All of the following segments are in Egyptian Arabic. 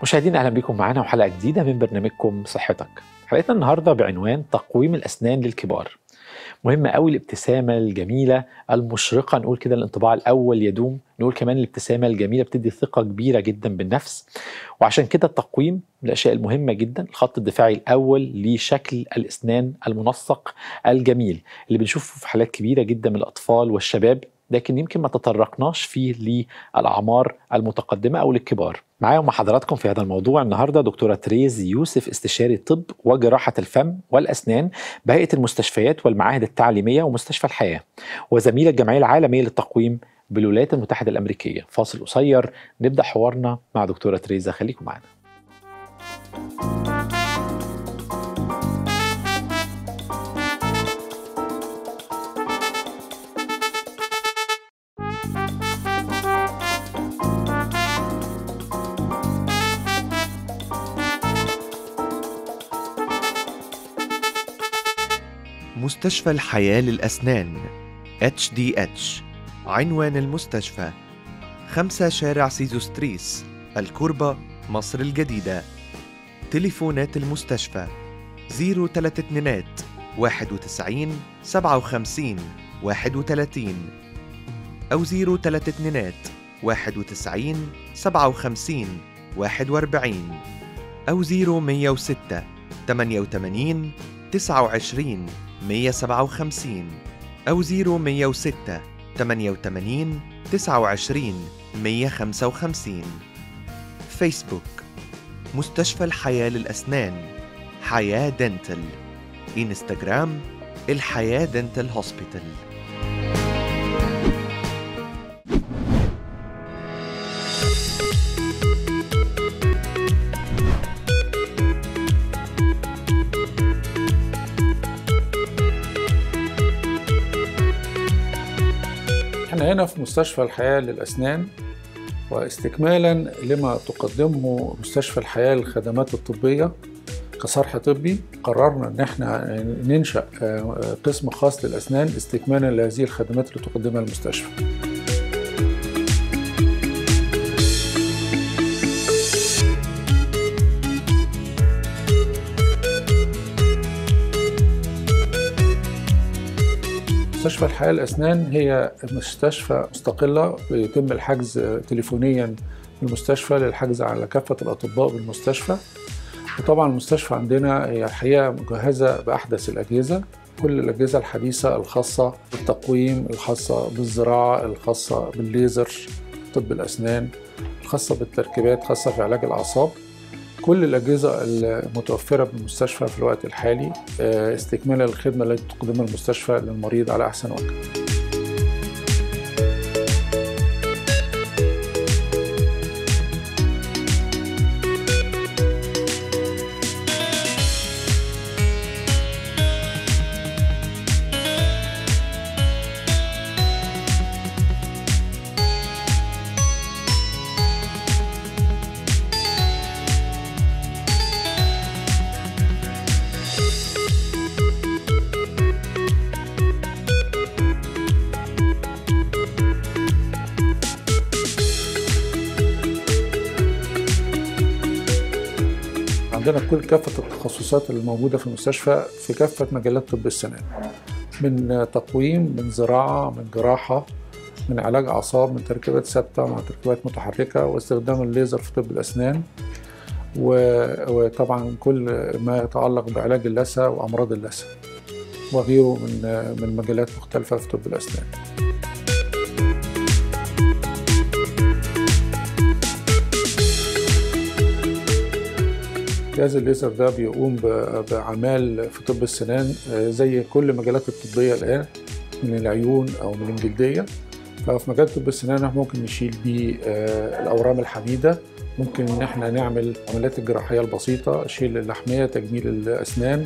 مشاهدينا اهلا بكم معنا وحلقه جديده من برنامجكم صحتك. حلقتنا النهارده بعنوان تقويم الاسنان للكبار. مهمة قوي الابتسامة الجميلة المشرقة نقول كده الانطباع الأول يدوم نقول كمان الابتسامة الجميلة بتدي ثقة كبيرة جدا بالنفس وعشان كده التقويم من الأشياء المهمة جدا الخط الدفاعي الأول لشكل الأسنان المنسق الجميل اللي بنشوفه في حالات كبيرة جدا من الأطفال والشباب لكن يمكن ما تطرقناش فيه للأعمار المتقدمة أو للكبار معايا ومع حضراتكم في هذا الموضوع النهارده دكتوره تريز يوسف استشاري طب وجراحه الفم والاسنان بهيئه المستشفيات والمعاهد التعليميه ومستشفى الحياه وزميله الجمعيه العالميه للتقويم بالولايات المتحده الامريكيه فاصل قصير نبدا حوارنا مع دكتوره تريزا خليكم معانا مستشفى الحياة للأسنان HDH عنوان المستشفى خمسة شارع سيزوستريس الكوربة مصر الجديدة تليفونات المستشفى 032 91 57 31 أو 032 91 57 41 أو 0106 88 29 157 أو 0106 88 29 155 فيسبوك مستشفى الحياة للأسنان حياة دنتل إنستغرام الحياة دنتل هوسبيتال احنا هنا في مستشفى الحياة للأسنان واستكمالا لما تقدمه مستشفى الحياة للخدمات الطبية كصرح طبي قررنا ان احنا ننشأ قسم خاص للأسنان استكمالا لهذه الخدمات اللي تقدمها المستشفى مستشفى الحياة الأسنان هي مستشفى مستقلة بيتم الحجز تليفونيا في المستشفى للحجز على كافة الأطباء بالمستشفى وطبعا المستشفى عندنا هي الحقيقة مجهزة بأحدث الأجهزة كل الأجهزة الحديثة الخاصة بالتقويم الخاصة بالزراعة الخاصة بالليزر طب الأسنان الخاصة بالتركيبات خاصة في علاج الأعصاب كل الأجهزة المتوفرة بالمستشفى في الوقت الحالي استكمالا للخدمة التي تقدمها المستشفى للمريض على أحسن وجه عندنا كل كافة التخصصات اللي موجودة في المستشفى في كافة مجالات طب السنان من تقويم من زراعة من جراحة من علاج أعصاب من تركيبات ثابتة مع تركيبات متحركة واستخدام الليزر في طب الأسنان وطبعا كل ما يتعلق بعلاج اللثة وأمراض اللثة وغيره من من مجالات مختلفة في طب الأسنان. جهاز الليزر ده بيقوم بأعمال في طب السنان زي كل المجالات الطبية الآن من العيون أو من الجلدية ففي مجال طب السنان احنا ممكن نشيل بيه الأورام الحميدة ممكن إن احنا نعمل العمليات الجراحية البسيطة شيل اللحمية تجميل الأسنان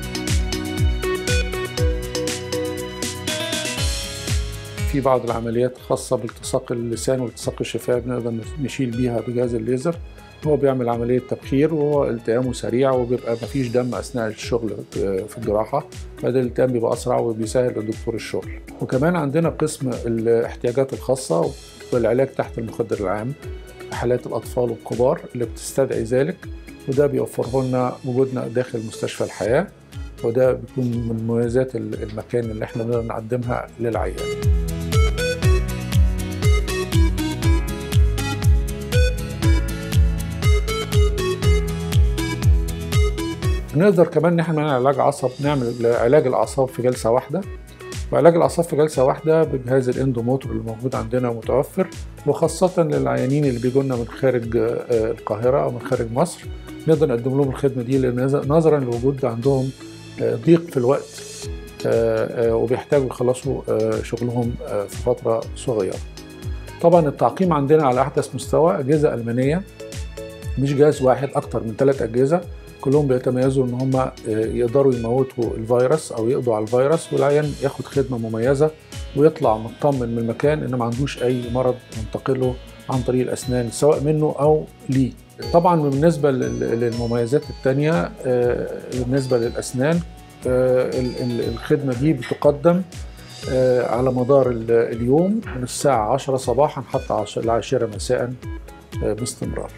في بعض العمليات خاصة بالتصاق اللسان والتصاق الشفاه بنقدر نشيل بيها بجهاز الليزر هو بيعمل عملية تبخير وهو التئامه سريع وبيبقى مفيش دم أثناء الشغل في الجراحة فده الالتئام بيبقى أسرع وبيسهل للدكتور الشغل وكمان عندنا قسم الاحتياجات الخاصة والعلاج تحت المخدر العام حالات الاطفال والكبار اللي بتستدعي ذلك وده بيوفره لنا وجودنا داخل مستشفى الحياه وده بيكون من مميزات المكان اللي احنا بنقدر نقدمها للعيان. نقدر كمان ان احنا نعمل علاج عصب نعمل علاج الاعصاب في جلسه واحده وعلاج الاعصاب في جلسه واحده بجهاز الاندوموتور اللي موجود عندنا ومتوفر وخاصه للعيانين اللي بيجوا لنا من خارج القاهره او من خارج مصر نقدر نقدم لهم الخدمه دي لان نظرا لوجود عندهم ضيق في الوقت وبيحتاجوا يخلصوا شغلهم في فتره صغيره. طبعا التعقيم عندنا على احدث مستوى اجهزه المانيه مش جهاز واحد اكتر من ثلاث اجهزه كلهم بيتميزوا ان هم يقدروا يموتوا الفيروس او يقضوا على الفيروس والعيان ياخد خدمه مميزه ويطلع مطمن من المكان ان ما عندوش اي مرض ينتقله عن طريق الاسنان سواء منه او ليه. طبعا بالنسبه للمميزات الثانيه بالنسبه للاسنان الخدمه دي بتقدم على مدار اليوم من الساعه 10 صباحا حتى العاشره مساء باستمرار.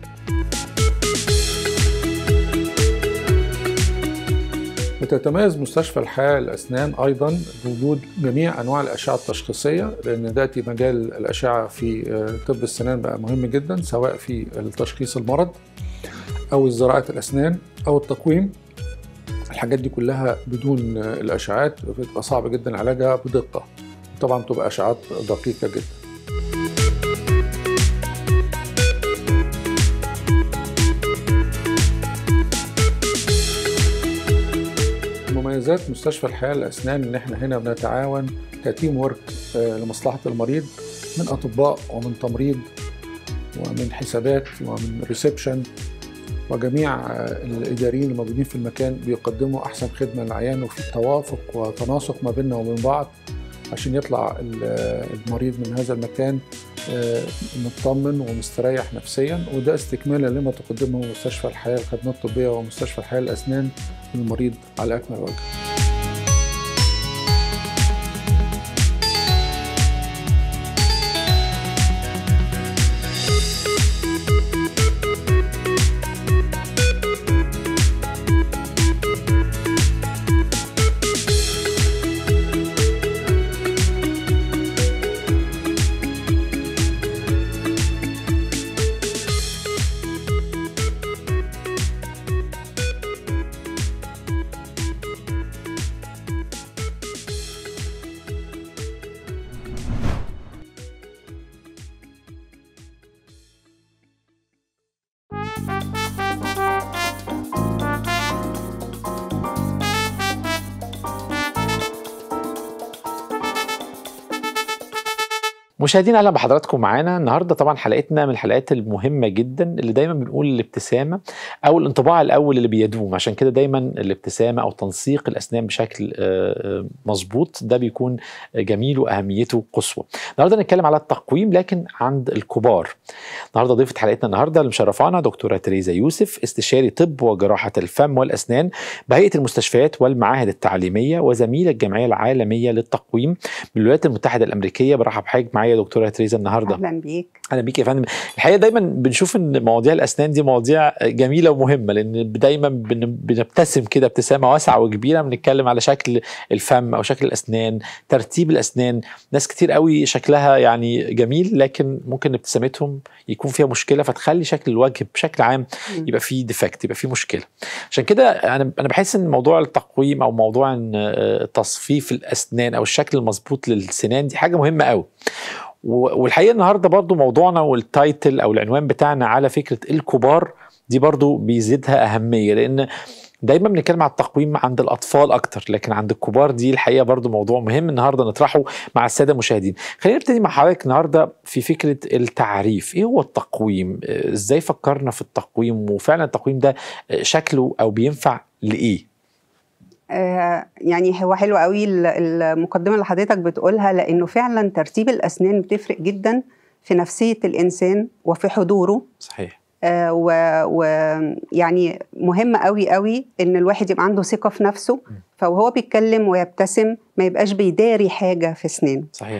بتتميز مستشفى الحياة للأسنان أيضا بوجود جميع أنواع الأشعة التشخيصية لأن دلوقتي مجال الأشعة في طب السنان بقى مهم جدا سواء في تشخيص المرض أو زراعة الأسنان أو التقويم الحاجات دي كلها بدون الأشعات بتبقى صعب جدا علاجها بدقة طبعا بتبقى أشعات دقيقة جدا مميزات مستشفى الحياه للاسنان ان احنا هنا بنتعاون كتيم ورك لمصلحه المريض من اطباء ومن تمريض ومن حسابات ومن ريسبشن وجميع الاداريين الموجودين في المكان بيقدموا احسن خدمه للعيان وفي توافق وتناسق ما بيننا وبين بعض عشان يطلع المريض من هذا المكان مطمن ومستريح نفسيا وده استكمالا لما تقدمه مستشفى الحياه الخدمات الطبيه ومستشفى الحياه الاسنان للمريض على اكمل وجه. مشاهدينا اهلا بحضراتكم معانا النهارده طبعا حلقتنا من الحلقات المهمه جدا اللي دايما بنقول الابتسامه او الانطباع الاول اللي بيدوم عشان كده دايما الابتسامه او تنسيق الاسنان بشكل مظبوط ده بيكون جميل واهميته قصوى. النهارده نتكلم على التقويم لكن عند الكبار. النهارده ضيفه حلقتنا النهارده اللي مشرفانا دكتوره تريزا يوسف استشاري طب وجراحه الفم والاسنان بهيئه المستشفيات والمعاهد التعليميه وزميله الجمعيه العالميه للتقويم بالولايات المتحده الامريكيه برحب بحضرتك معايا دكتوره تريزا النهارده اهلا بيك اهلا بيك يا فندم الحقيقه دايما بنشوف ان مواضيع الاسنان دي مواضيع جميله ومهمه لان دايما بنبتسم كده ابتسامه واسعه وكبيره بنتكلم على شكل الفم او شكل الاسنان ترتيب الاسنان ناس كتير قوي شكلها يعني جميل لكن ممكن ابتسامتهم يكون فيها مشكله فتخلي شكل الوجه بشكل عام يبقى فيه ديفكت يبقى فيه مشكله عشان كده انا انا بحس ان موضوع التقويم او موضوع ان تصفيف الاسنان او الشكل المظبوط للسنان دي حاجه مهمه قوي والحقيقه النهارده برضو موضوعنا والتايتل او العنوان بتاعنا على فكره الكبار دي برضو بيزيدها اهميه لان دايما بنتكلم على التقويم عند الاطفال اكتر لكن عند الكبار دي الحقيقه برضو موضوع مهم النهارده نطرحه مع الساده المشاهدين خلينا نبتدي مع حضرتك النهارده في فكره التعريف ايه هو التقويم ازاي فكرنا في التقويم وفعلا التقويم ده شكله او بينفع لايه يعني هو حلو قوي المقدمه اللي حضرتك بتقولها لانه فعلا ترتيب الاسنان بتفرق جدا في نفسيه الانسان وفي حضوره صحيح آه ويعني مهم قوي قوي ان الواحد يبقى عنده ثقه في نفسه فوهو بيتكلم ويبتسم ما يبقاش بيداري حاجه في اسنانه صحيح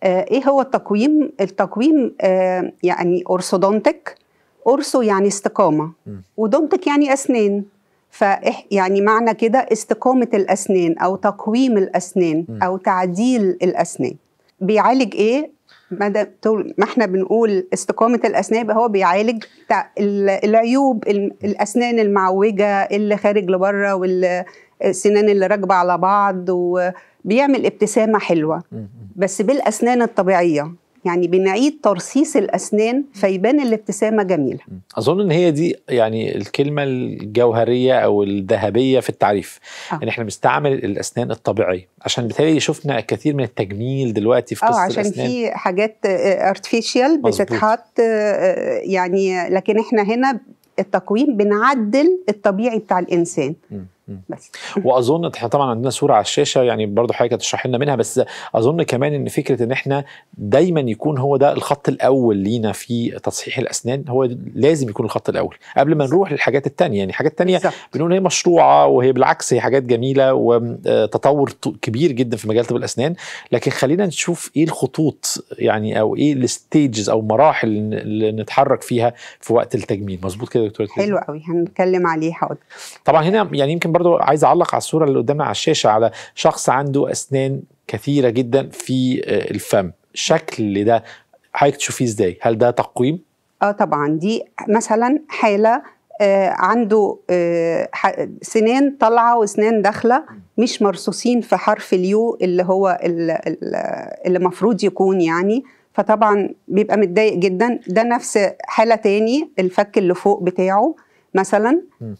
آه، ايه هو التقويم التقويم آه، يعني اورثودونتك اورثو يعني استقامه م. ودونتك يعني اسنان ف يعني معنى كده استقامه الاسنان او تقويم الاسنان م. او تعديل الاسنان بيعالج ايه ما دام طول ما احنا بنقول استقامه الاسنان يبقى هو بيعالج تع- ال- العيوب ال- الاسنان المعوجه اللي خارج لبره والسنان اللي راكبه على بعض وبيعمل ابتسامه حلوه م- م. بس بالاسنان الطبيعيه يعني بنعيد ترصيص الاسنان فيبان الابتسامه جميله اظن ان هي دي يعني الكلمه الجوهريه او الذهبيه في التعريف آه. ان احنا بنستعمل الاسنان الطبيعيه عشان بالتالي شفنا كثير من التجميل دلوقتي في اه قصه عشان الاسنان في حاجات ارتفيشال مظبوط. بتتحط آه، يعني لكن احنا هنا التقويم بنعدل الطبيعي بتاع الانسان م- م. بس واظن احنا طبعا عندنا صوره على الشاشه يعني برضو حضرتك هتشرح لنا منها بس اظن كمان ان فكره ان احنا دايما يكون هو ده الخط الاول لينا في تصحيح الاسنان هو لازم يكون الخط الاول قبل ما نروح للحاجات التانية يعني حاجات تانية بالظبط. بنقول هي مشروعه وهي بالعكس هي حاجات جميله وتطور ط- كبير جدا في مجال طب الاسنان لكن خلينا نشوف ايه الخطوط يعني او ايه الستيجز او مراحل اللي نتحرك فيها في وقت التجميل مظبوط كده يا دكتوره تريزا؟ حلو قوي هنتكلم عليه حاضر طبعا هنا يعني يمكن برضو عايز اعلق على الصوره اللي قدامنا على الشاشه على شخص عنده اسنان كثيره جدا في آه، الفم الشكل ده حضرتك تشوفيه ازاي هل ده تقويم اه طبعا دي مثلا حاله آه عنده آه ح- سنان طالعه وسنان داخله مش مرصوصين في حرف اليو اللي هو ال- ال- اللي المفروض يكون يعني فطبعا بيبقى متضايق جدا ده نفس حاله تاني الفك اللي فوق بتاعه مثلا م.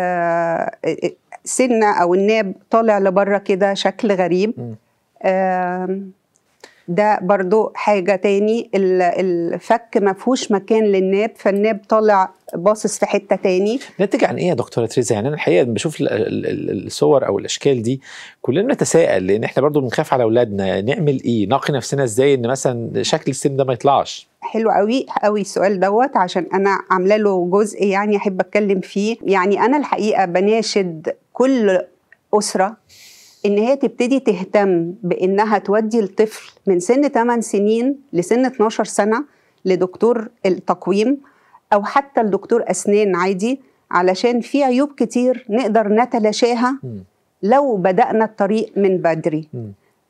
آه سنه او الناب طالع لبره كده شكل غريب م. آم، ده برضو حاجة تاني ال- الفك ما فيهوش مكان للناب فالناب طالع باصص في حتة تاني ناتج عن ايه يا دكتوره تريزا يعني انا الحقيقه لما بشوف ال- ال- ال- الصور او الاشكال دي كلنا نتساءل لان احنا برضو بنخاف على اولادنا نعمل ايه نقي نفسنا ازاي ان مثلا شكل السن ده ما يطلعش حلو قوي قوي السؤال دوت عشان انا عامله له جزء يعني احب اتكلم فيه يعني انا الحقيقه بناشد كل اسره ان هي تبتدي تهتم بانها تودي الطفل من سن 8 سنين لسن 12 سنه لدكتور التقويم او حتى لدكتور اسنان عادي علشان في عيوب كتير نقدر نتلاشاها م. لو بدانا الطريق من بدري م.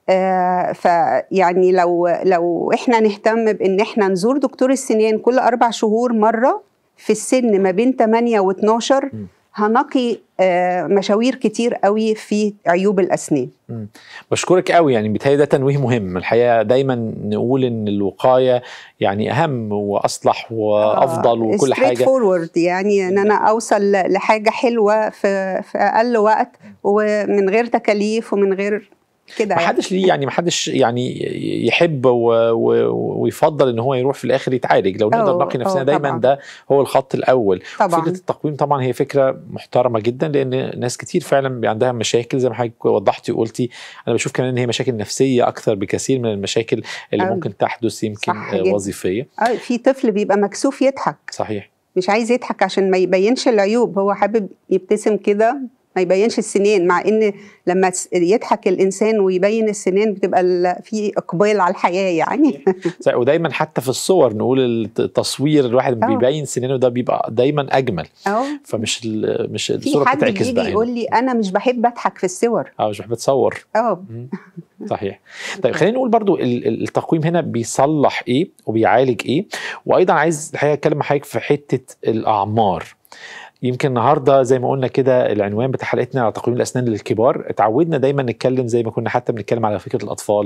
آه، فيعني لو لو احنا نهتم بان احنا نزور دكتور السنان كل اربع شهور مره في السن ما بين 8 و12 م. هنقي آه، مشاوير كتير قوي في عيوب الاسنان بشكرك قوي يعني بيتهيألي ده تنويه مهم الحقيقه دايما نقول ان الوقايه يعني اهم واصلح وافضل وكل حاجه فورورد يعني ان انا اوصل ل- لحاجه حلوه في في اقل وقت ومن غير تكاليف ومن غير كده ما يعني. حدش ليه يعني ما حدش يعني يحب و... و... ويفضل ان هو يروح في الاخر يتعالج لو نقدر أوه، نقي نفسنا أوه، دايما طبعاً. ده هو الخط الاول طبعا فكره التقويم طبعا هي فكره محترمه جدا لان ناس كتير فعلا بي عندها مشاكل زي ما حضرتك وضحتي وقلتي انا بشوف كمان ان هي مشاكل نفسيه اكثر بكثير من المشاكل اللي أوي. ممكن تحدث يمكن صح آه، جداً. وظيفيه آه، في طفل بيبقى مكسوف يضحك صحيح مش عايز يضحك عشان ما يبينش العيوب هو حابب يبتسم كده ما يبينش السنين مع ان لما تس- يضحك الانسان ويبين السنين بتبقى ال- في اقبال على الحياه يعني صحيح. ودايما حتى في الصور نقول الت- التصوير الواحد لما أوه. بيبين سنينه ده بيبقى دايما اجمل اهو فمش ال- مش في الصوره حد بتتعكس بيجي بقى يقول هنا. لي انا مش بحب اضحك في الصور اه مش بحب اتصور اه مم. صحيح طيب خلينا نقول برضو ال- ال- التقويم هنا بيصلح ايه وبيعالج ايه وايضا عايز الحقيقه اتكلم مع حضرتك في حته الاعمار يمكن النهارده زي ما قلنا كده العنوان بتاع حلقتنا على تقويم الاسنان للكبار اتعودنا دايما نتكلم زي ما كنا حتى بنتكلم على فكره الاطفال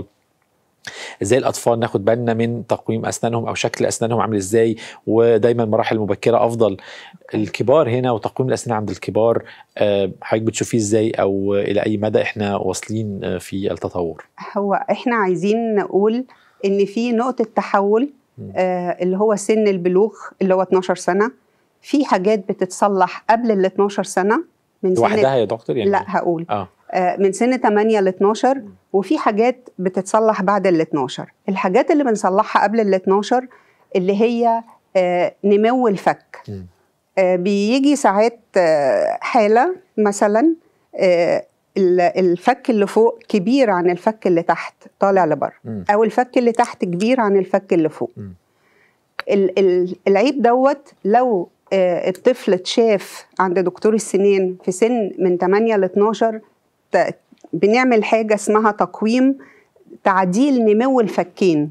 ازاي الاطفال ناخد بالنا من تقويم اسنانهم او شكل اسنانهم عامل ازاي ودايما مراحل مبكره افضل الكبار هنا وتقويم الاسنان عند الكبار آه، حضرتك بتشوفيه ازاي او الى اي مدى احنا واصلين آه، في التطور هو احنا عايزين نقول ان في نقطه تحول مم. آه اللي هو سن البلوغ اللي هو 12 سنه في حاجات بتتصلح قبل ال 12 سنه من سن لوحدها يا دكتور يعني لا هقول اه آه، من سن 8 ل 12 وفي حاجات بتتصلح بعد ال 12 الحاجات اللي بنصلحها قبل ال 12 اللي هي آه، نمو الفك مم. آه، بيجي ساعات آه، حالة مثلا آه، ال- الفك اللي فوق كبير عن الفك اللي تحت طالع لبره مم. او الفك اللي تحت كبير عن الفك اللي فوق مم. ال- ال- العيب دوت لو آه، الطفل اتشاف عند دكتور السنين في سن من 8 ل 12 ت- بنعمل حاجه اسمها تقويم تعديل نمو الفكين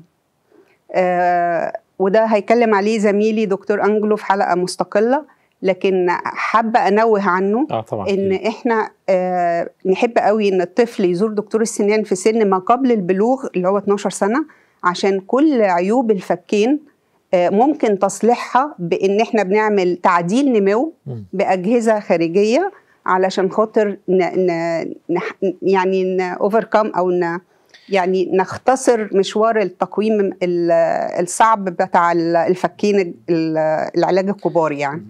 آه، وده هيكلم عليه زميلي دكتور انجلو في حلقه مستقله لكن حابه انوه عنه اه طبعا ان احنا آه نحب قوي ان الطفل يزور دكتور السنان في سن ما قبل البلوغ اللي هو 12 سنه عشان كل عيوب الفكين آه ممكن تصليحها بان احنا بنعمل تعديل نمو مم. باجهزه خارجيه علشان خاطر ن ن نح يعني ن اوفركم او ن يعني نختصر مشوار التقويم ال- الصعب بتاع ال- الفكين ال- العلاج الكبار يعني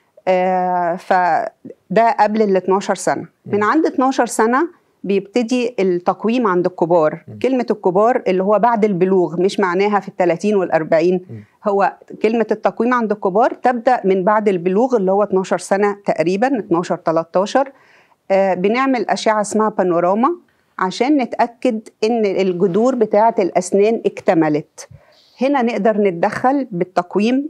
آه، فده قبل ال 12 سنه من عند 12 سنه بيبتدي التقويم عند الكبار كلمة الكبار اللي هو بعد البلوغ مش معناها في الثلاثين والأربعين هو كلمة التقويم عند الكبار تبدأ من بعد البلوغ اللي هو 12 سنة تقريبا 12 13 آه بنعمل أشعة اسمها بانوراما عشان نتأكد إن الجذور بتاعة الأسنان اكتملت هنا نقدر نتدخل بالتقويم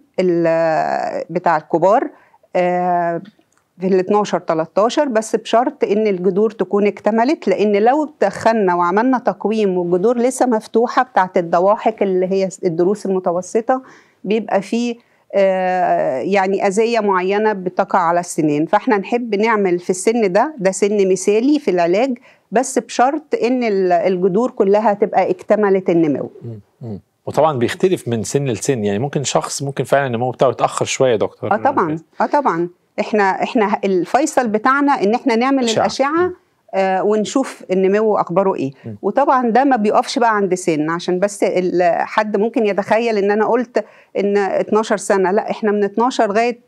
ال- بتاع الكبار آه، في ال 12 13 بس بشرط ان الجذور تكون اكتملت لان لو دخلنا وعملنا تقويم والجذور لسه مفتوحه بتاعت الضواحك اللي هي الدروس المتوسطه بيبقى فيه آه، يعني اذيه معينه بتقع على السنين فاحنا نحب نعمل في السن ده ده سن مثالي في العلاج بس بشرط ان ال- الجذور كلها تبقى اكتملت النمو مم. مم. وطبعا بيختلف من سن لسن يعني ممكن شخص ممكن فعلا النمو بتاعه يتاخر شويه يا دكتور اه طبعا اه طبعا احنا احنا الفيصل بتاعنا ان احنا نعمل أشعة. الاشعه آه ونشوف النمو اخباره ايه م. وطبعا ده ما بيقفش بقى عند سن عشان بس ال- حد ممكن يتخيل ان انا قلت ان 12 سنه لا احنا من 12 لغايه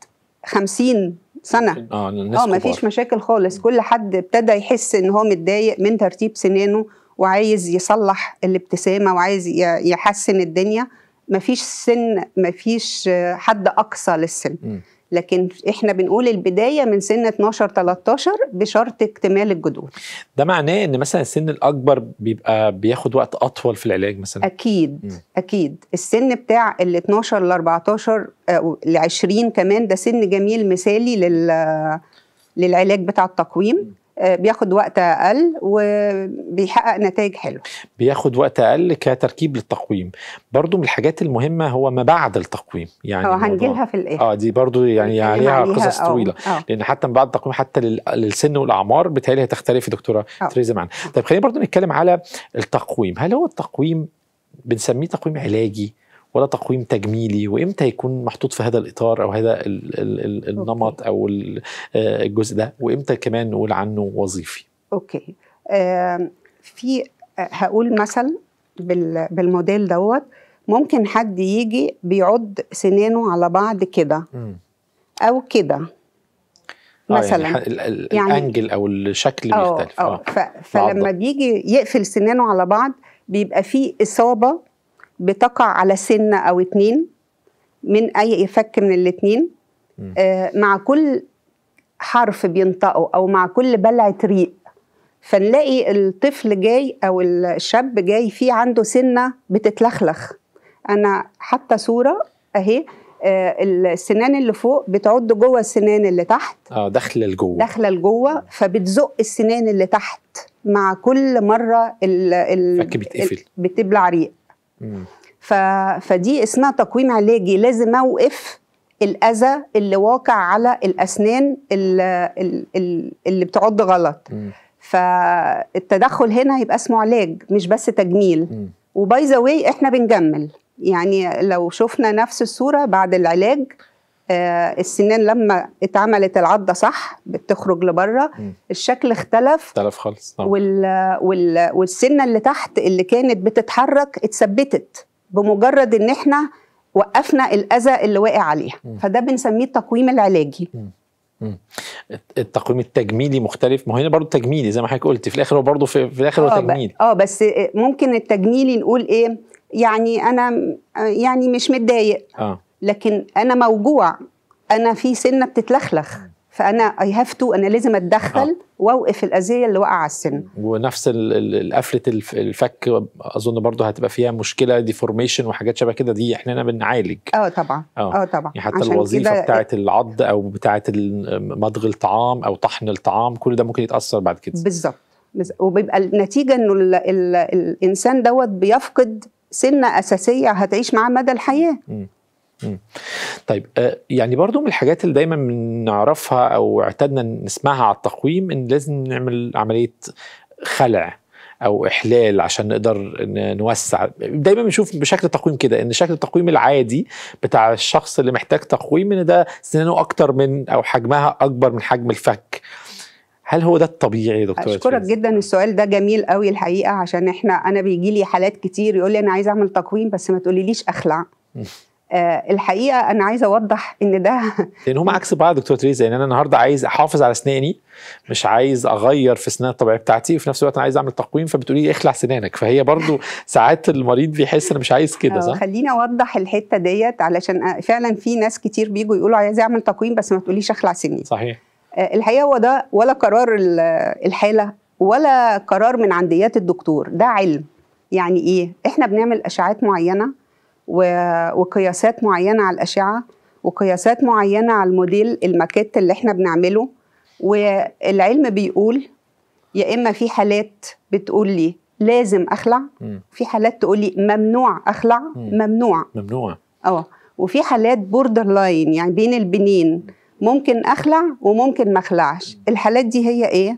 50 سنه اه الناس اه ما فيش كبار. مشاكل خالص كل حد ابتدى يحس ان هو متضايق من ترتيب سنانه وعايز يصلح الابتسامه وعايز ي- يحسن الدنيا ما فيش سن ما فيش آه، حد اقصى للسن مم. لكن احنا بنقول البدايه من سن 12 13 بشرط اكتمال الجذور ده معناه ان مثلا السن الاكبر بيبقى بياخد وقت اطول في العلاج مثلا اكيد مم. اكيد السن بتاع ال 12 ل 14 ل 20 كمان ده سن جميل مثالي لل للعلاج بتاع التقويم آه، بياخد وقت اقل وبيحقق نتائج حلوه بياخد وقت اقل كتركيب للتقويم برضو من الحاجات المهمه هو ما بعد التقويم يعني اه موضوع- هنجيلها في الاخر اه دي برضو يعني هنتكلم عليها قصص آه، طويله آه. لان حتى من بعد التقويم حتى لل- للسن والاعمار بالتالي هتختلف يا دكتوره آه. تريزا معنا طيب خلينا برضو نتكلم على التقويم هل هو التقويم بنسميه تقويم علاجي ولا تقويم تجميلي وامتى يكون محطوط في هذا الاطار او هذا ال ال ال النمط او ال- آه، الجزء ده وامتى كمان نقول عنه وظيفي اوكي آه في آه، هقول مثل بال- بالموديل دوت ممكن حد يجي بيعض سنانه على بعض كده مم. او كده آه، مثلا يعني ال- ال- يعني- الانجل او الشكل اه بيختلف اه اه ف- فلما بعضها. بيجي يقفل سنانه على بعض بيبقى فيه اصابه بتقع على سنه او اتنين من اي فك من الاتنين مم. آه مع كل حرف بينطقه او مع كل بلعه ريق فنلاقي الطفل جاي او الشاب جاي فيه عنده سنه بتتلخلخ انا حتى صوره اهي آه السنان اللي فوق بتعض جوه السنان اللي تحت اه داخله لجوه داخله لجوه فبتزق السنان اللي تحت مع كل مره ال ال فك بيتقفل. ال- بتبلع ريق مم. ف... فدي اسمها تقويم علاجي لازم اوقف الاذى اللي واقع على الاسنان اللي, اللي بتعض غلط مم. فالتدخل هنا يبقى اسمه علاج مش بس تجميل مم. وباي ذا واي احنا بنجمل يعني لو شفنا نفس الصوره بعد العلاج آه السنان لما اتعملت العضه صح بتخرج لبره مم. الشكل اختلف اختلف خالص آه. وال وال والسنه اللي تحت اللي كانت بتتحرك اتثبتت بمجرد ان احنا وقفنا الاذى اللي واقع عليها مم. فده بنسميه التقويم العلاجي التقويم التجميلي مختلف ما هو هنا برضه تجميلي زي ما حضرتك قلت في الاخر هو برضه في, في الاخر هو اه ب- تجميل اه بس ممكن التجميلي نقول ايه يعني انا يعني مش متضايق اه لكن انا موجوع انا في سنه بتتلخلخ فانا اي هاف تو انا لازم اتدخل آه. واوقف الاذيه اللي واقعه على السن ونفس ال- ال- القفله الف- الفك اظن برضو هتبقى فيها مشكله ديفورميشن وحاجات شبه كده دي احنا هنا بنعالج اه طبعا اه اه طبعا يعني حتى عشان الوظيفه كده بتاعه العض او بتاعه ال- مضغ الطعام او طحن الطعام كل ده ممكن يتاثر بعد كده بالظبط بز- وبيبقى النتيجه انه ال ال الانسان دوت بيفقد سنه اساسيه هتعيش معاه مدى الحياه طيب آه، يعني برضو من الحاجات اللي دايما بنعرفها او اعتدنا نسمعها على التقويم ان لازم نعمل عمليه خلع او احلال عشان نقدر ن- نوسع دايما بنشوف بشكل تقويم كده ان شكل التقويم العادي بتاع الشخص اللي محتاج تقويم ان ده سنانه اكتر من او حجمها اكبر من حجم الفك هل هو ده الطبيعي يا دكتور اشكرك جدا السؤال ده جميل قوي الحقيقه عشان احنا انا بيجي لي حالات كتير يقول لي انا عايز اعمل تقويم بس ما تقوليليش اخلع م. آه الحقيقه انا عايزه اوضح ان ده لان هم عكس بعض دكتور تريزا يعني انا النهارده عايز احافظ على اسناني مش عايز اغير في اسنان الطبيعيه بتاعتي وفي نفس الوقت انا عايز اعمل تقويم فبتقولي لي اخلع سنانك فهي برضو ساعات المريض بيحس انا مش عايز كده آه، صح؟ خليني اوضح الحته ديت علشان آه، فعلا في ناس كتير بيجوا يقولوا عايز اعمل تقويم بس ما تقوليش اخلع سني صحيح آه، الحقيقه هو ده ولا قرار ال- الحاله ولا قرار من عنديات الدكتور ده علم يعني ايه احنا بنعمل اشعات معينه و- وقياسات معينه على الاشعه وقياسات معينه على الموديل الماكيت اللي احنا بنعمله والعلم بيقول يا اما في حالات بتقول لي لازم اخلع مم. في حالات تقول لي ممنوع اخلع مم. ممنوع ممنوع اه وفي حالات بوردر لاين يعني بين البنين ممكن اخلع وممكن ما اخلعش الحالات دي هي ايه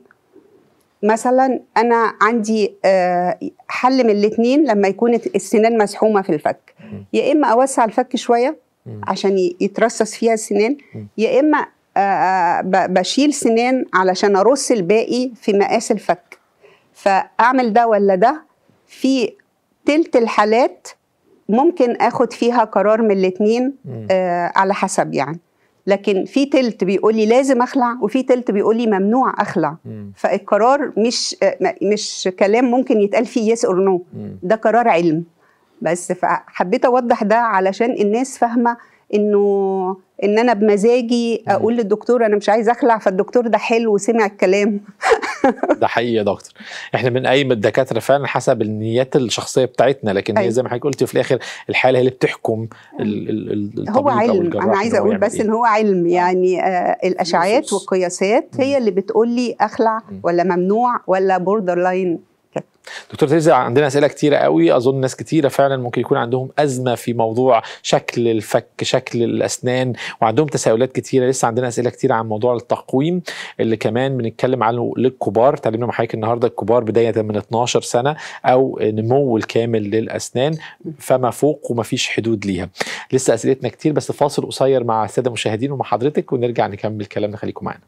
مثلا انا عندي آه، حل من الاثنين لما يكون السنان مسحومه في الفك يا اما اوسع الفك شويه مم. عشان ي- يترصص فيها السنان مم. يا اما آه، آه، ب- بشيل سنان علشان ارص الباقي في مقاس الفك فاعمل ده ولا ده في تلت الحالات ممكن اخد فيها قرار من الاثنين مم. آه على حسب يعني لكن في تلت بيقول لي لازم اخلع وفي تلت بيقول لي ممنوع اخلع مم. فالقرار مش آه م- مش كلام ممكن يتقال فيه يس اور نو مم. ده قرار علم بس فحبيت اوضح ده علشان الناس فاهمه انه ان انا بمزاجي اقول للدكتور انا مش عايز اخلع فالدكتور ده حلو وسمع الكلام ده حقيقي يا دكتور احنا بنقيم الدكاتره فعلا حسب النيات الشخصيه بتاعتنا لكن هي أيوة. زي ما حضرتك قلتي في الاخر الحاله هي اللي بتحكم ال ال ال هو الطبيب أو علم الجراح انا عايزه إن هو اقول يعمل بس إيه. ان هو علم يعني آه الاشعاعات نصوص. والقياسات هي اللي بتقول لي اخلع مم. ولا ممنوع ولا بوردر لاين دكتور تريزا عندنا اسئله كتيره قوي اظن ناس كتيره فعلا ممكن يكون عندهم ازمه في موضوع شكل الفك شكل الاسنان وعندهم تساؤلات كتيره لسه عندنا اسئله كتيره عن موضوع التقويم اللي كمان بنتكلم عنه للكبار تعلمنا مع حضرتك النهارده الكبار بدايه من 12 سنه او نمو الكامل للاسنان فما فوق وما فيش حدود ليها لسه اسئلتنا كتير بس فاصل قصير مع الساده المشاهدين ومع حضرتك ونرجع نكمل كلامنا خليكم معانا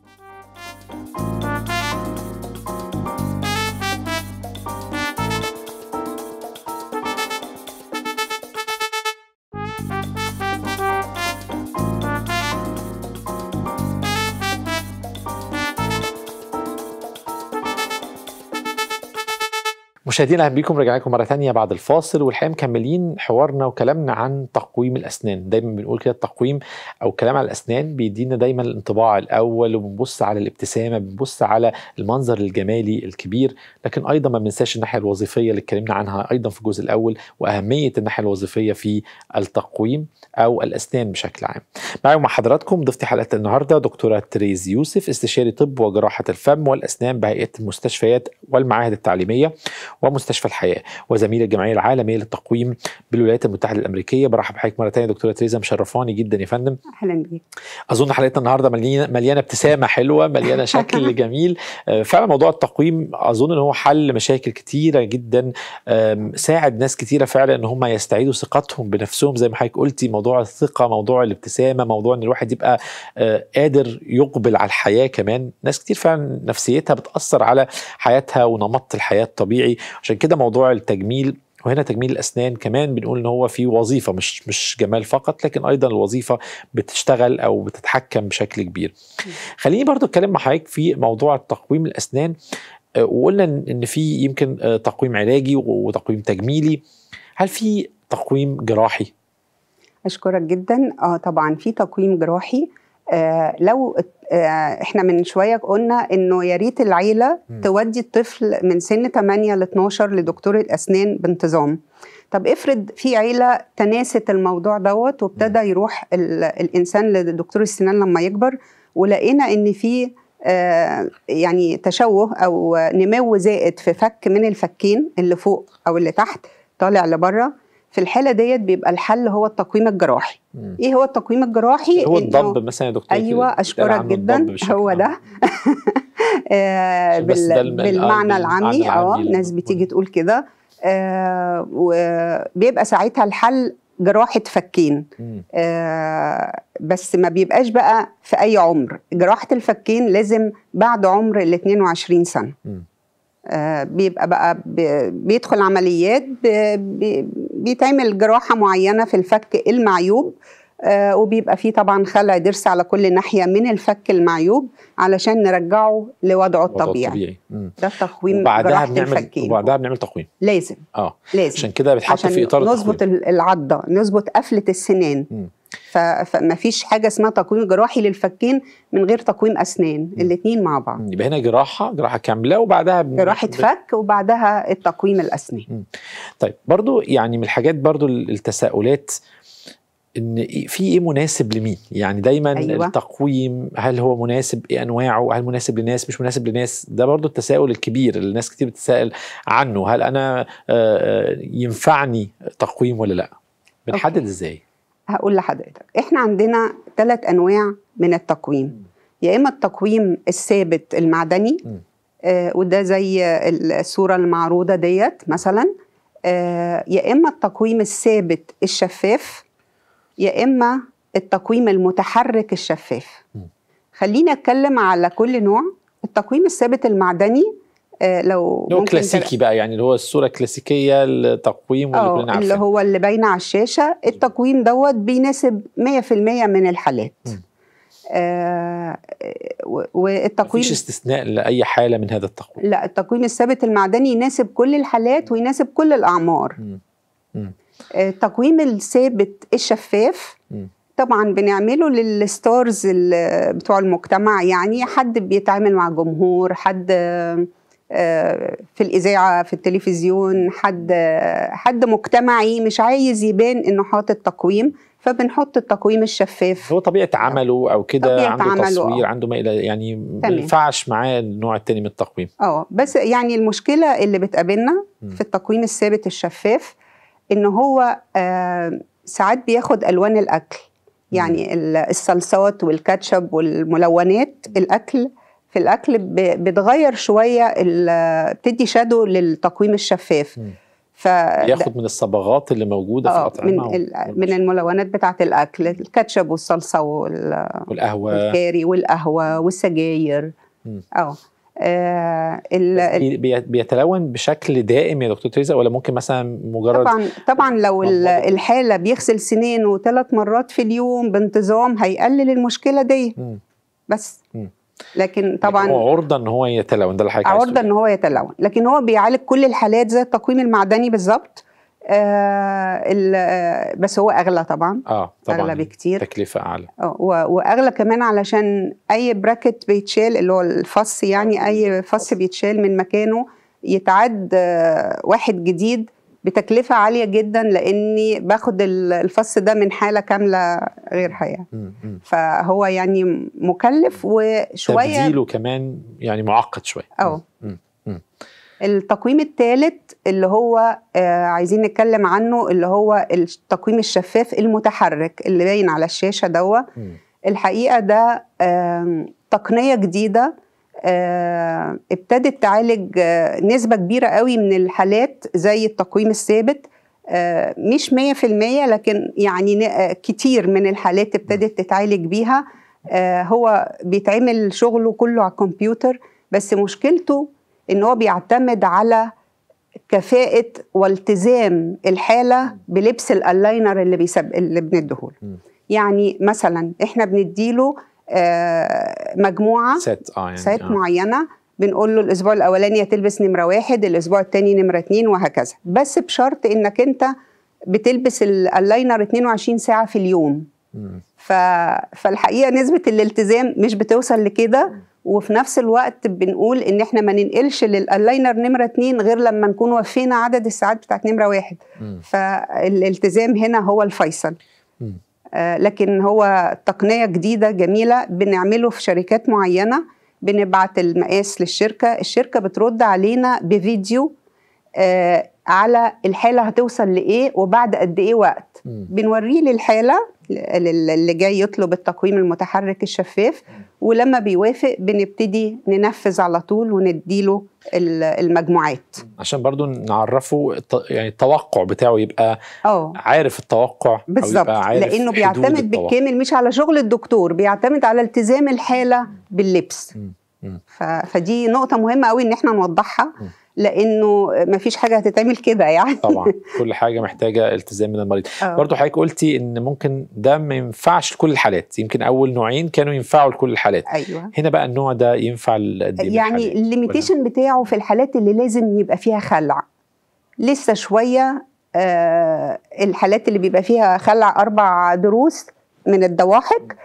مشاهدينا اهلا بيكم رجعنا لكم مره ثانيه بعد الفاصل والحقيقه مكملين حوارنا وكلامنا عن تقويم الاسنان دايما بنقول كده التقويم او الكلام على الاسنان بيدينا دايما الانطباع الاول وبنبص على الابتسامه بنبص على المنظر الجمالي الكبير لكن ايضا ما بننساش الناحيه الوظيفيه اللي اتكلمنا عنها ايضا في الجزء الاول واهميه الناحيه الوظيفيه في التقويم او الاسنان بشكل عام. معايا مع حضراتكم ضيفتي حلقه النهارده دكتوره تريز يوسف استشاري طب وجراحه الفم والاسنان بهيئه المستشفيات والمعاهد التعليميه ومستشفى الحياه وزميل الجمعيه العالميه للتقويم بالولايات المتحده الامريكيه برحب بحضرتك مره ثانيه دكتوره تريزا مشرفاني جدا يا فندم اهلا بيك اظن حلقتنا النهارده مليانه مليانه ابتسامه حلوه مليانه شكل جميل آه، فعلا موضوع التقويم اظن ان هو حل مشاكل كتيره جدا آم، ساعد ناس كتيره فعلا ان هم يستعيدوا ثقتهم بنفسهم زي ما حضرتك قلتي موضوع الثقه موضوع الابتسامه موضوع ان الواحد يبقى آه، قادر يقبل على الحياه كمان ناس كتير فعلا نفسيتها بتاثر على حياتها ونمط الحياه الطبيعي عشان كده موضوع التجميل وهنا تجميل الاسنان كمان بنقول ان هو في وظيفه مش مش جمال فقط لكن ايضا الوظيفه بتشتغل او بتتحكم بشكل كبير. خليني برضو اتكلم مع حضرتك في موضوع تقويم الاسنان آه، وقلنا ان إن في يمكن آه، تقويم علاجي وتقويم تجميلي هل في تقويم جراحي؟ اشكرك جدا اه طبعا في تقويم جراحي آه لو آه احنا من شويه قلنا انه يا ريت العيله مم. تودي الطفل من سن 8 ل 12 لدكتور الاسنان بانتظام طب افرض في عيله تناست الموضوع دوت وابتدى يروح ال- الانسان لدكتور السنان لما يكبر ولقينا ان في آه، يعني تشوه او نمو زائد في فك من الفكين اللي فوق او اللي تحت طالع لبره في الحاله ديت بيبقى الحل هو التقويم الجراحي مم. ايه هو التقويم الجراحي هو إنه- الضب مثلا يا دكتور ايوه بيتقال اشكرك عنه جدا الضب بشكل هو عام. ده آه، عشان بس ده بال- الم- آه، بالمعنى بالمعنى العامي اه العامي ناس لما- بتيجي تقول كده آه، وبيبقى ساعتها الحل جراحه فكين مم. آه، بس ما بيبقاش بقى في اي عمر جراحه الفكين لازم بعد عمر ال 22 سنه مم. آه، بيبقى بقى ب- بيدخل عمليات ب- ب- بيتعمل جراحة معينة في الفك المعيوب آه، وبيبقى فيه طبعا خلع ضرس على كل ناحية من الفك المعيوب علشان نرجعه لوضعه وضع الطبيعي طبيعي مم. ده تقويم وبعدها جراحة بنعمل الفكين وبعدها بنعمل تقويم لازم اه لازم عشان كده بيتحط عشان في اطار نظبط التقويم ال- العضة نظبط قفلة السنان مم. ف- فما فيش حاجة اسمها تقويم جراحي للفكين من غير تقويم أسنان الاتنين مع بعض مم. يبقى هنا جراحه جراحه كامله وبعدها بن- جراحة ب- فك وبعدها التقويم الأسنان طيب برضو يعني من الحاجات برضو التساؤلات ان إيه- في ايه مناسب لمين يعني دايما أيوة. أيوة. التقويم هل هو مناسب ايه انواعه هل مناسب لناس مش مناسب لناس ده برضو التساؤل الكبير اللي الناس كتير بتتساءل عنه هل انا آه، آه، ينفعني تقويم ولا لا بنحدد أوكي. ازاي هقول لحضرتك احنا عندنا ثلاث انواع من التقويم يا اما التقويم الثابت المعدني مم. آه وده زي الصوره المعروضه ديت مثلا آه يا اما التقويم الثابت الشفاف يا اما التقويم المتحرك الشفاف مم. خلينا اتكلم على كل نوع التقويم الثابت المعدني آه لو اللي هو ممكن كلاسيكي بقى يعني اللي هو الصوره الكلاسيكيه التقويم واللي اه كلنا اللي عارفينه هو اللي باينه على الشاشه التقويم دوت بيناسب 100% من الحالات مم. آه و- والتقويم مفيش استثناء لاي حاله من هذا التقويم لا التقويم الثابت المعدني يناسب كل الحالات ويناسب كل الاعمار مم. مم. آه، التقويم الثابت الشفاف مم. طبعا بنعمله للستارز ال- بتوع المجتمع يعني حد بيتعامل مع جمهور حد آه، آه، في الإذاعة في التلفزيون حد آه، حد مجتمعي مش عايز يبان إنه حاطط تقويم فبنحط التقويم الشفاف هو طبيعه عمله او كده طبيعة عنده عمله، تصوير آه. عنده ما الى يعني ما تمام. ينفعش معاه النوع التاني من التقويم اه بس يعني المشكلة اللي بتقابلنا مم. في التقويم الثابت الشفاف إن هو آه، ساعات بياخد ألوان الأكل يعني ال- الصلصات والكاتشب والملونات الأكل في الأكل ب- بتغير شوية ال- بتدي شادو للتقويم الشفاف مم. ف ياخد من الصبغات اللي موجوده في آه، الاطعمه من ال- من الملونات بتاعة الأكل الكاتشب والصلصة وال- والقهوه والكاري والقهوة والسجاير مم. اه آه، ال- ال- بي- بي- بيتلون بشكل دائم يا دكتور تريزا ولا ممكن مثلا مجرد طبعا طبعا لو ال- مضبوط. الحاله بيغسل سنينه ثلاث مرات في اليوم بانتظام هيقلل المشكله دي مم. بس مم. لكن طبعا طبعا هو عرضه ان هو يتلون ده اللي حضرتك عايز عرضه تقوله. ان هو يتلون لكن هو بيعالج كل الحالات زي التقويم المعدني بالظبط آه ال- آه، بس هو اغلى طبعا اه طبعا اغلى بكتير تكلفه اعلى آه، و- واغلى كمان علشان اي براكت بيتشال اللي هو الفص يعني اي فص بيتشال من مكانه يتعد آه، واحد جديد بتكلفة عالية جدا لاني باخد ال- الفص ده من حالة كاملة غير حياة مم. مم. فهو يعني مكلف وشوية تبديله كمان يعني معقد شويه اه مم. مم. التقويم الثالث اللي هو آه عايزين نتكلم عنه اللي هو التقويم الشفاف المتحرك اللي باين على الشاشة دوا مم. الحقيقه ده آم، تقنيه جديده آه، ابتدت تعالج آه، نسبه كبيره قوي من الحالات زي التقويم الثابت آه، مش 100% لكن يعني ن- آه، كتير من الحالات ابتدت تتعالج بيها آه، هو بيتعمل شغله كله على الكمبيوتر بس مشكلته ان هو بيعتمد على كفاءة والتزام الحالة بلبس الالاينر اللي بيسب اللي بنديهوله مم. يعني مثلا احنا بنديله آه، مجموعه سات اه يعني ساعات آه. معينه بنقول له الاسبوع الاولاني هتلبس نمره واحد الاسبوع الثاني نمره اتنين وهكذا بس بشرط انك انت بتلبس ال- اللاينر 22 ساعه في اليوم مم. ف... فالحقيقه نسبه الالتزام مش بتوصل لكده وفي نفس الوقت بنقول ان احنا ما ننقلش للالاينر نمره اتنين غير لما نكون وفينا عدد الساعات بتاعت نمره واحد مم. فالالتزام هنا هو الفيصل مم. آه، لكن هو تقنيه جديده جميله بنعمله في شركات معينه بنبعت المقاس للشركه الشركه بترد علينا بفيديو آه، على الحاله هتوصل لايه وبعد قد ايه وقت مم. بنوريه للحاله لل- اللي جاي يطلب التقويم المتحرك الشفاف ولما بيوافق بنبتدي ننفذ على طول ونديله ال- المجموعات عشان برضو نعرفه الت- يعني التوقع بتاعه يبقى اه عارف التوقع أو بالظبط يبقى عارف لانه حدود بيعتمد التوقع. بالكامل مش على شغل الدكتور بيعتمد على التزام الحاله باللبس مم. مم. ف... فدي نقطه مهمه قوي ان احنا نوضحها مم. لانه مفيش حاجه هتتعمل كده يعني طبعا كل حاجه محتاجه التزام من المريض آه. برضو حضرتك قلتي ان ممكن ده ما ينفعش لكل الحالات يمكن اول نوعين كانوا ينفعوا لكل الحالات ايوه هنا بقى النوع ده ينفع لقد ايه من يعني الحالات؟ الليميتيشن بتاعه في الحالات اللي لازم يبقى فيها خلع لسه شويه آه الحالات اللي بيبقى فيها خلع اربع دروس من الضواحك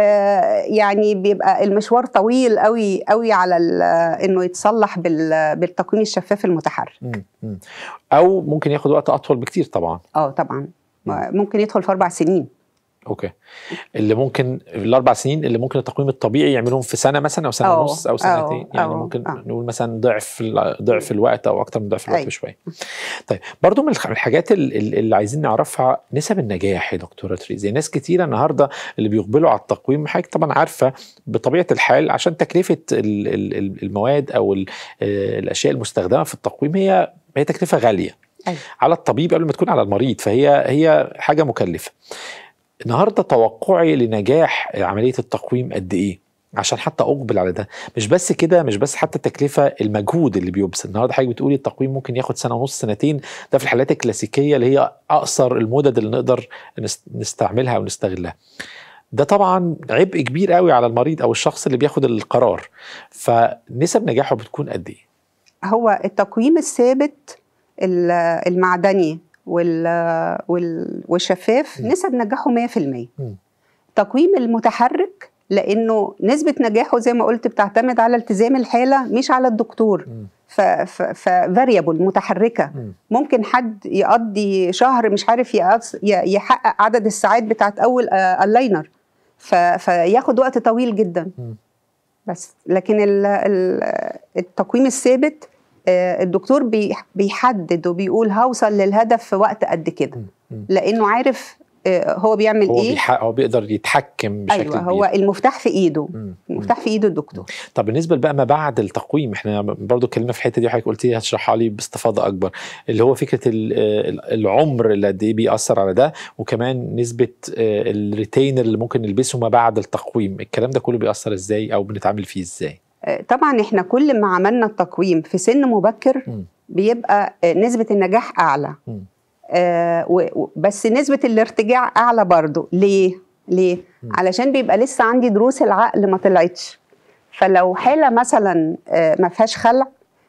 آه يعني بيبقى المشوار طويل قوي قوي على ال- انه يتصلح بال- بالتقويم الشفاف المتحرك مم. مم. او ممكن ياخد وقت اطول بكتير طبعا اه طبعا ممكن يدخل في اربع سنين اوكي اللي ممكن الاربع سنين اللي ممكن التقويم الطبيعي يعملهم في سنه مثلا او سنه أو- ونص او سنتين أو- يعني أو- ممكن آه. نقول مثلا ضعف ال- ضعف الوقت او اكتر من ضعف الوقت أيوة. بشويه طيب برضو من الخ- من الحاجات ال- ال- اللي عايزين نعرفها نسب النجاح يا دكتوره تريزي ناس كتيره النهارده اللي بيقبلوا على التقويم حضرتك طبعا عارفه بطبيعه الحال عشان تكلفه ال- ال- ال- المواد او ال- آه، الاشياء المستخدمه في التقويم هي هي تكلفه غاليه أيوة. على الطبيب قبل ما تكون على المريض فهي هي حاجه مكلفه النهارده توقعي لنجاح عمليه التقويم قد ايه عشان حتى اقبل على ده مش بس كده مش بس حتى التكلفه المجهود اللي بيبذل النهارده حضرتك بتقولي التقويم ممكن ياخد سنه ونص سنتين ده في الحالات الكلاسيكيه اللي هي اقصر المدد اللي نقدر نست- نستعملها او نستغلها ده طبعا عبء كبير قوي على المريض او الشخص اللي بياخد القرار فنسب نجاحه بتكون قد ايه هو التقويم الثابت ال- المعدني وال- وال- والشفاف م. نسب نجاحه 100% م. التقويم المتحرك لانه نسبه نجاحه زي ما قلت بتعتمد على التزام الحاله مش على الدكتور مم. ففاريبل متحركه مم. ممكن حد يقضي شهر مش عارف يقص- ي- يحقق عدد الساعات بتاعت اول آه، اللاينر ف- فياخد وقت طويل جدا مم. بس لكن ال- ال- التقويم الثابت آه، الدكتور بي- بيحدد وبيقول هوصل للهدف في وقت قد كده مم. مم. لانه عارف آه، هو بيعمل هو ايه بيحقق هو بيقدر يتحكم بشكل ايوه كبير هو المفتاح في ايده مم. مم. المفتاح في ايده الدكتور طب بالنسبه بقى ما بعد التقويم احنا برضو اتكلمنا في الحته دي وحضرتك قلتي هتشرحها لي باستفاضه اكبر اللي هو فكره ال- ال- العمر اللي قد ايه بيأثر على ده وكمان نسبه آه، الريتينر اللي ممكن نلبسه ما بعد التقويم الكلام ده كله بيأثر ازاي او بنتعامل فيه ازاي آه، طبعا احنا كل ما عملنا التقويم في سن مبكر مم. بيبقى آه، نسبة النجاح أعلى مم. آه، و- و- بس نسبة الارتجاع أعلى برضو ليه؟ ليه؟ مم. علشان بيبقى لسه عندي دروس العقل ما طلعتش فلو حالة مثلا آه، ما فيهاش خلع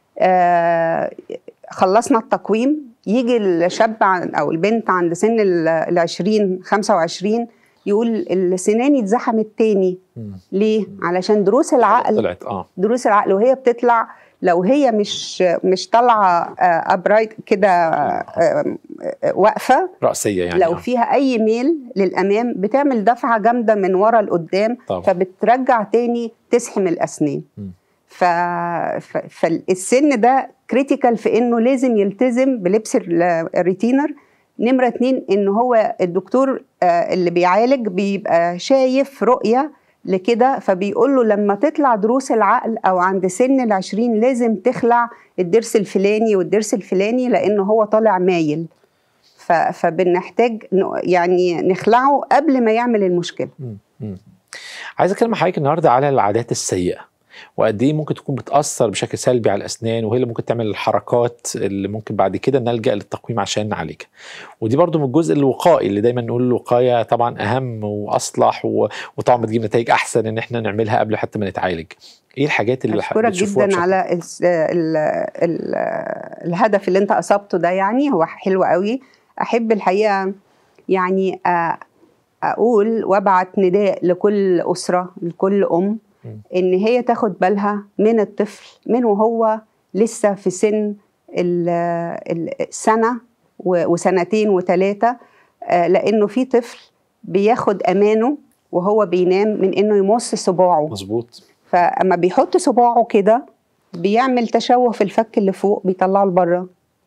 آه، خلصنا التقويم يجي الشاب عن- أو البنت عند سن ال- العشرين خمسة وعشرين يقول السنان اتزحمت تاني مم. ليه؟ علشان دروس العقل طلعت اه دروس العقل وهي بتطلع لو هي مش مش طالعه ابرايت كده آه، آه، واقفه رأسيه يعني لو آه. فيها اي ميل للامام بتعمل دفعه جامده من ورا لقدام طبعا. فبترجع تاني تسحم الاسنان مم. ف... ف... فالسن ده كريتيكال في انه لازم يلتزم بلبس ال- الريتينر نمرة اتنين ان هو الدكتور آه، اللي بيعالج بيبقى شايف رؤية لكده فبيقول له لما تطلع دروس العقل او عند سن العشرين لازم تخلع الضرس الفلاني والضرس الفلاني لانه هو طالع مايل ف... فبنحتاج ن- يعني نخلعه قبل ما يعمل المشكلة مم. مم. عايز اتكلم مع حضرتك النهارده على العادات السيئه وقد ايه ممكن تكون بتاثر بشكل سلبي على الاسنان وهي اللي ممكن تعمل الحركات اللي ممكن بعد كده نلجا للتقويم عشان نعالجها ودي برضو من الجزء الوقائي اللي دايما نقول الوقايه طبعا اهم واصلح و... وطبعا بتجيب نتائج احسن ان احنا نعملها قبل حتى ما نتعالج ايه الحاجات اللي أشكرك بتشوفوها جدا بشكل- على ال ال ال الهدف اللي انت اصبته ده يعني هو حلو قوي احب الحقيقه يعني آه، اقول وابعت نداء لكل اسره لكل ام م. ان هي تاخد بالها من الطفل من وهو لسه في سن ال- ال- السنه و- وسنتين وثلاثه لانه في طفل بياخد امانه وهو بينام من انه يمص صباعه مظبوط فاما بيحط صباعه كده بيعمل تشوه في الفك اللي فوق بيطلعه لبره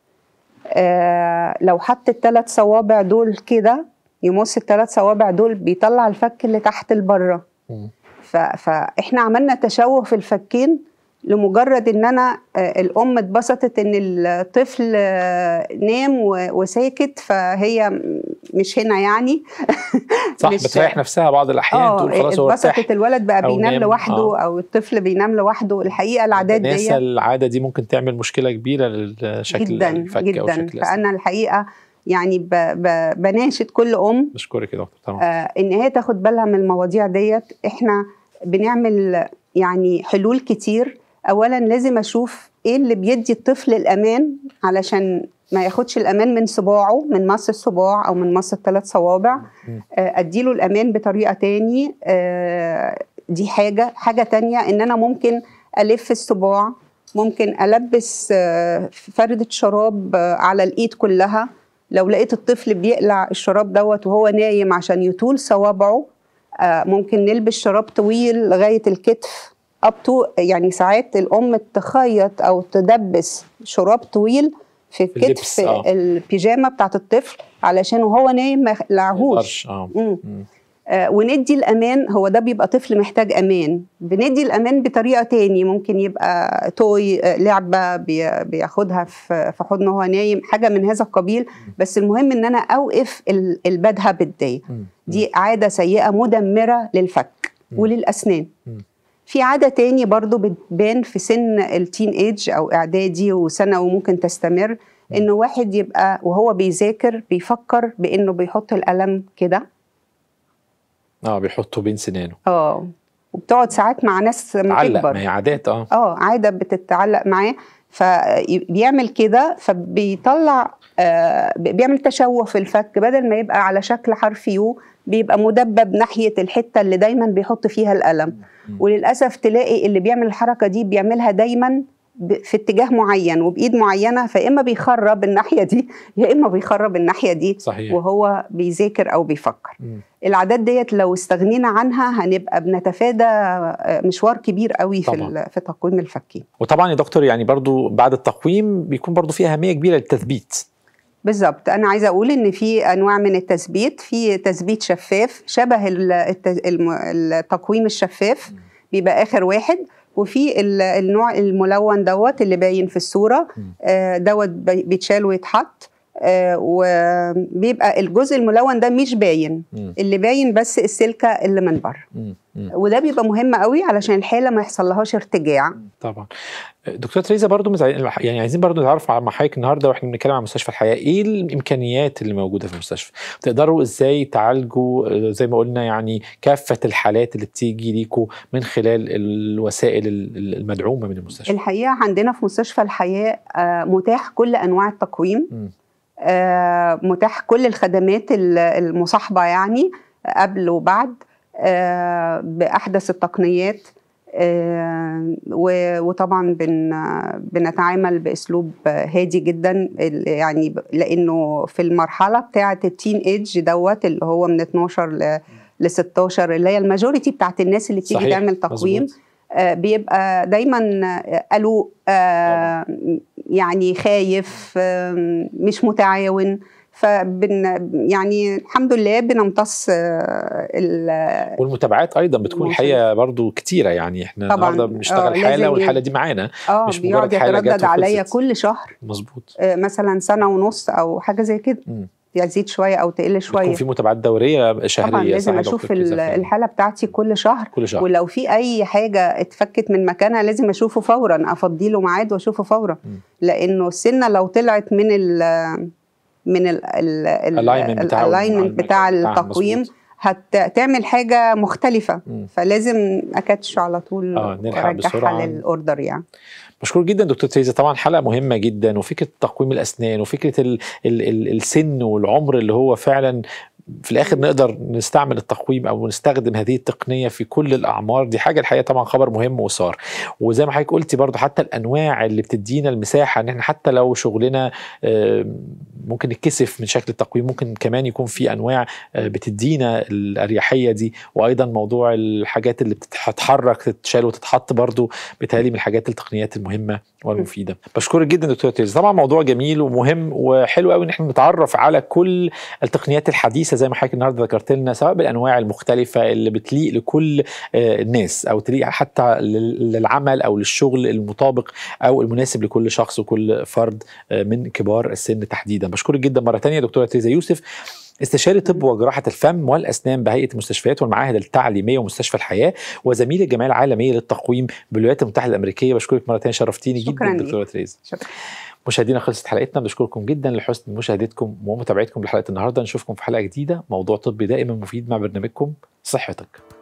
آه لو حط الثلاث صوابع دول كده يمص الثلاث صوابع دول بيطلع الفك اللي تحت لبره مم. ف- فاحنا عملنا تشوه في الفكين لمجرد ان انا آه، الام اتبسطت ان الطفل آه، نام و- وساكت فهي م- مش هنا يعني صح مش- بتريح نفسها بعض الاحيان اه تقول خلاص هو ارتاح اتبسطت الولد بقى أو بينام نام، لوحده آه. او الطفل بينام لوحده الحقيقه العادات ناسا دي العاده دي ممكن تعمل مشكله كبيره للشكل جدا الفك او جدا شكل الأسنان. فانا الحقيقه يعني ب ب بناشد كل ام بشكرك يا دكتور طبعا آه ان هي تاخد بالها من المواضيع ديت احنا بنعمل يعني حلول كتير اولا لازم اشوف ايه اللي بيدي الطفل الامان علشان ما ياخدش الامان من صباعه من مص الصباع او من مص الثلاث صوابع مم. آه، اديله الامان بطريقه تاني آه، دي حاجه حاجه تانية ان انا ممكن الف الصباع ممكن البس آه، فردة شراب آه، على الايد كلها لو لقيت الطفل بيقلع الشراب دوت وهو نايم عشان يطول صوابعه آه، ممكن نلبس شراب طويل لغايه الكتف اب تو يعني ساعات الام تخيط او تدبس شراب طويل في اللبس، كتف آه. البيجامه بتاعت الطفل علشان وهو نايم ما يقلعهوش يقدرش، اه مم. مم. آه، وندي الامان هو ده بيبقى طفل محتاج امان بندي الامان بطريقه تاني ممكن يبقى توي آه، لعبه بي- بياخدها في في حضنه وهو نايم حاجه من هذا القبيل بس المهم ان انا اوقف الباد هابت دي مم. دي عاده سيئه مدمره للفك مم. وللاسنان مم. في عاده تاني برضو بتبان في سن التين ايج او اعدادي وسنه وممكن تستمر انه واحد يبقى وهو بيذاكر بيفكر بانه بيحط القلم كده اه بيحطوا بين سنانه اه وبتقعد ساعات مع ناس لما تعلق تكبر ما هي عادات اه اه عاده بتتعلق معاه فبيعمل كده فبيطلع آه بيعمل تشوه في الفك بدل ما يبقى على شكل حرف يو بيبقى مدبب ناحيه الحته اللي دايما بيحط فيها القلم مم. وللاسف تلاقي اللي بيعمل الحركه دي بيعملها دايما ب- في اتجاه معين وبايد معينه فاما بيخرب الناحيه دي يا اما بيخرب الناحيه دي صحيح وهو بيذاكر او بيفكر مم. العادات ديت لو استغنينا عنها هنبقى بنتفادى آه، مشوار كبير قوي في طبعاً. ال- في تقويم الفكين وطبعا يا دكتور يعني برضو بعد التقويم بيكون برضو فيه اهميه كبيره للتثبيت بالظبط انا عايزه اقول ان في انواع من التثبيت في تثبيت شفاف شبه ال- الت- الم- التقويم الشفاف بيبقى اخر واحد وفي ال- النوع الملون دوت اللي باين في الصوره مم. آه، دوت بي- بيتشال ويتحط آه، وبيبقى الجزء الملون ده مش باين مم. اللي باين بس السلكه اللي من بره مم. مم. وده بيبقى مهم قوي علشان الحاله ما يحصل لهاش ارتجاع طبعا دكتور تريزا برضو مزع... يعني عايزين برضو نتعرف مع حضرتك النهارده واحنا بنتكلم عن مستشفى الحياه ايه الامكانيات اللي موجوده في المستشفى تقدروا ازاي تعالجوا آه، زي ما قلنا يعني كافه الحالات اللي بتيجي ليكوا من خلال الوسائل ال- المدعومه من المستشفى الحقيقه عندنا في مستشفى الحياه آه، متاح كل انواع التقويم مم. آه، متاح كل الخدمات ال- المصاحبه يعني قبل وبعد آه، باحدث التقنيات آه، و- وطبعا بن بنتعامل باسلوب هادي جدا ال- يعني ب- لانه في المرحله بتاعه التين ايدج دوت اللي هو من 12 ل ل 16 اللي هي الماجوريتي بتاعت الناس اللي بتيجي صحيح، تعمل تقويم مظبوط. آه، بيبقى دايما آه، قلق آه، يعني خايف آه، مش متعاون فبن يعني الحمد لله بنمتص آه، ال- والمتابعات ايضا بتكون ممكن. الحقيقه برضو كتيره يعني احنا طبعاً. النهارده آه، بنشتغل لازم حاله ي- والحاله دي معانا اه مش بيقعد مجرد حالة جت يتردد عليا وخلصت. كل شهر مظبوط آه، مثلا سنه ونص او حاجه زي كده مم. يزيد شويه او تقل بتكون شويه في متابعات دوريه شهريه طبعا لازم صح يا اشوف دكتور تريزا؟ ال- الحاله بتاعتي كل شهر كل شهر ولو في اي حاجه اتفكت من مكانها لازم اشوفه فورا افضي له ميعاد واشوفه فورا مم. لانه السنه لو طلعت من ال من ال Alignment بتاعه الالاينمنت بتاع المكان. آه، التقويم مظبوط. هتعمل حاجه مختلفه مم. فلازم اكاتش على طول آه، نلحق بسرعة. وارجعها للاوردر يعني مشكور جدا دكتور تريزا طبعا حلقه مهمه جدا وفكره تقويم الاسنان وفكره ال ال ال السن والعمر اللي هو فعلا في الاخر نقدر نستعمل التقويم او نستخدم هذه التقنيه في كل الاعمار دي حاجه الحقيقه طبعا خبر مهم وصار وزي ما حضرتك قلتي برضو حتى الانواع اللي بتدينا المساحه ان احنا حتى لو شغلنا آه، ممكن نتكسف من شكل التقويم ممكن كمان يكون في انواع آه، بتدينا الاريحيه دي وايضا موضوع الحاجات اللي بتتحرك تتشال وتتحط برضو بتهيألي من الحاجات التقنيات المهمه والمفيده بشكرك جدا دكتور تيرز طبعا موضوع جميل ومهم وحلو قوي ان احنا نتعرف على كل التقنيات الحديثه زي ما حضرتك النهارده ذكرت لنا سواء بالانواع المختلفه اللي بتليق لكل آه، الناس او تليق حتى لل- للعمل او للشغل المطابق او المناسب لكل شخص وكل فرد آه، من كبار السن تحديدا بشكرك جدا مره ثانيه دكتوره تيزا يوسف استشاري طب وجراحة الفم والأسنان بهيئة المستشفيات والمعاهد التعليمية ومستشفى الحياة وزميل الجمعية العالمية للتقويم بالولايات المتحدة الأمريكية بشكرك مرة ثانية شرفتيني شكراً جدا ليك. دكتورة تريزا شكرا مشاهدينا خلصت حلقتنا بشكركم جدا لحسن مشاهدتكم ومتابعتكم لحلقة النهاردة نشوفكم في حلقة جديدة موضوع طبي دائما مفيد مع برنامجكم صحتك